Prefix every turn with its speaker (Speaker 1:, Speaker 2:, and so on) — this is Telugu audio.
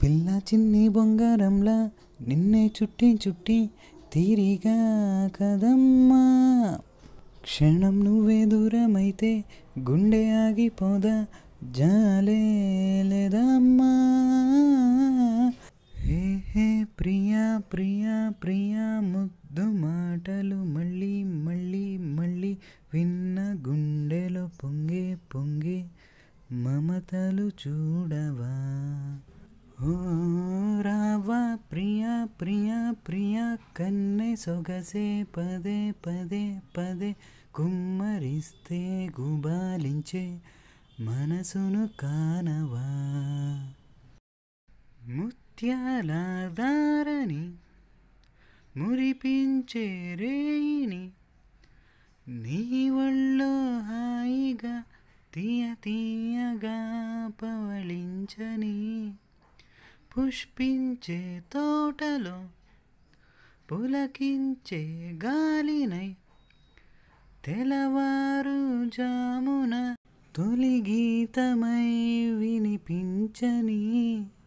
Speaker 1: పిల్ల చిన్ని బొంగారంలా నిన్నే చుట్టి చుట్టి తీరిగా కదమ్మా క్షణం నువ్వే దూరమైతే గుండె ఆగిపోదా జాలే లేదమ్మా హే హే ప్రియా ప్రియా ప్రియా ముద్దు మాటలు మళ్ళీ మళ్ళీ మళ్ళీ విన్న గుండెలో పొంగే పొంగే మమతలు చూడవా ఓ రావా ప్రియా ప్రియా ప్రియా కన్నె సొగసే పదే పదే పదే కుమ్మరిస్తే గుబాలించే మనసును కానవా ముత్యాల దారని మురిపించే రేయిని నీ ఒళ్ళో హాయిగా తీయ తీయగా పవళించని పుష్పించే తోటలో పులకించే గాలినై తెలవారు జామున తొలి గీతమై వినిపించని